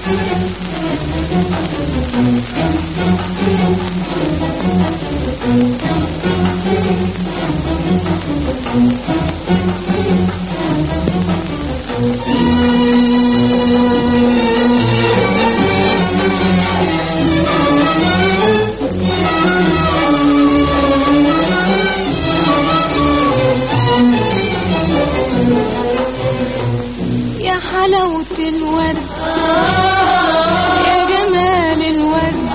يا حلاوة الورد يا جمال الورد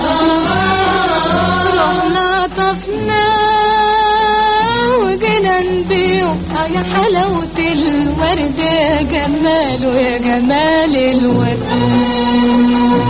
رحنا طفنا وجينا نبيعه آه يا حلاوة الورد يا جماله يا جمال الورد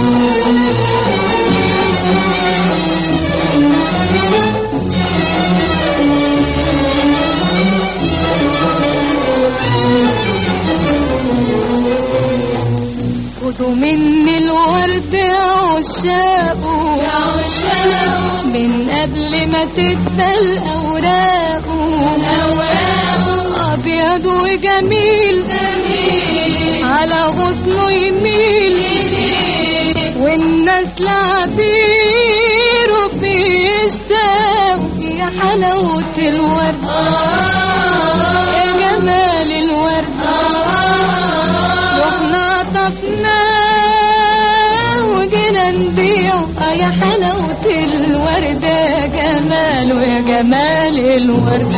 خدوا مني الورد يا عشاقه يا عشاقه من قبل ما تدبل أوراقه أوراقه أبيض وجميل جميل على غصنه يميل يميل والناس لعبيره بيشتاقوا يا حلاوة الورد يا جمال الورد رحنا طفنا وجينا نبيعه آه يا حلاوة الورد يا جماله يا جمال الورد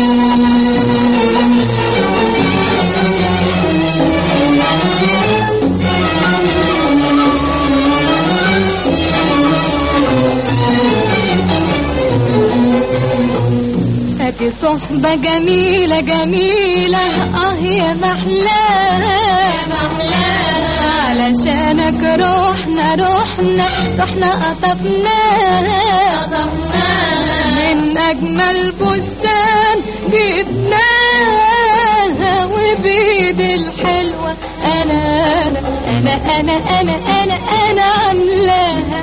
ادي صحبة جميلة جميلة اه يا محلاها محلاها علشانك روحنا روحنا رحنا قطفناها قطفناها من اجمل بستان جبناها وبيد الحلوة انا انا انا انا انا انا انا عاملاها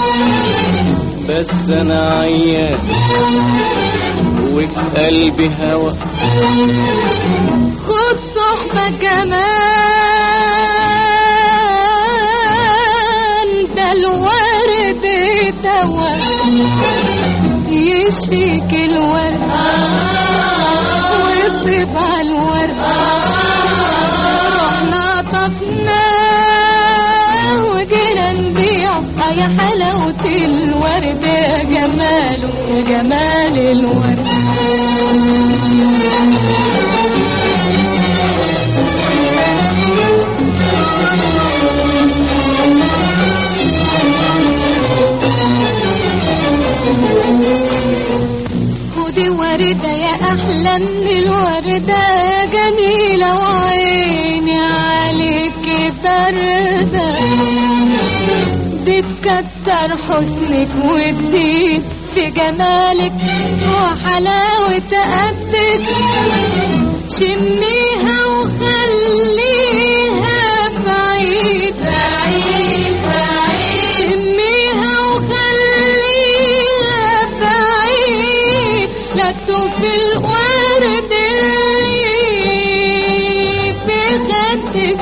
بس انا عيان وفي قلبي هوى خد صحبة كمان ده الورد دوا يشفيك الورد ويطيب على الورد رحنا طفنا وجينا نبيعه آه يا حلاوة الورد يا جماله يا جمال الورد خدي وردة يا أحلى من الوردة يا جميلة وعيني عليك باردة دي تكتر حسنك وتزيد في جمالك وحلاوة قدك شميها وخليها بعيد بعيد بعيد شميها وخليها بعيد لا تطفي الورد اللي في خدك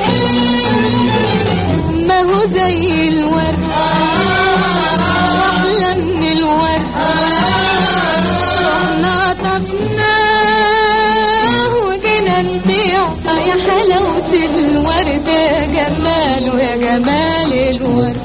ما هو زي الورد واحلى من الورد رحنا طفنا وجينا نبيعه آه يا حلاوة الورد يا جماله يا جمال الورد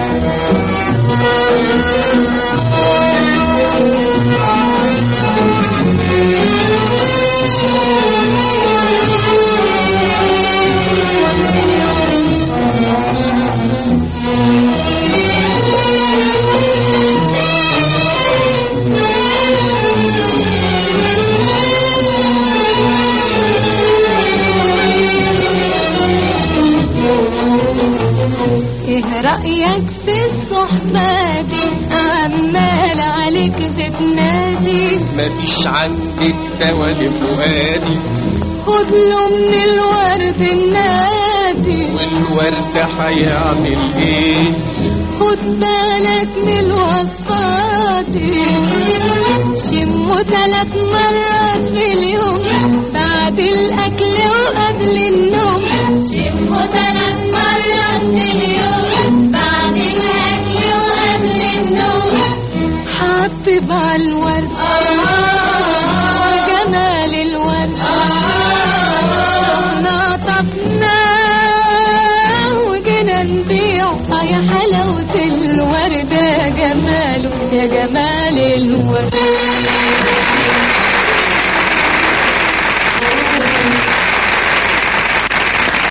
ايه رأيك في الصحبة دي عمال عليك بتنادي مفيش عندي الدوا لفؤادي خد له من الورد النادي والورد هيعمل ايه خد بالك من الوصفاتي شمه ثلاث مرات في اليوم بعد الأكل وقبل النوم شمه ثلاث مرات في اليوم الورد جمال الورد نطفناه وجينا نبيعه آه يا حلاوة الورد يا جماله يا جمال الورد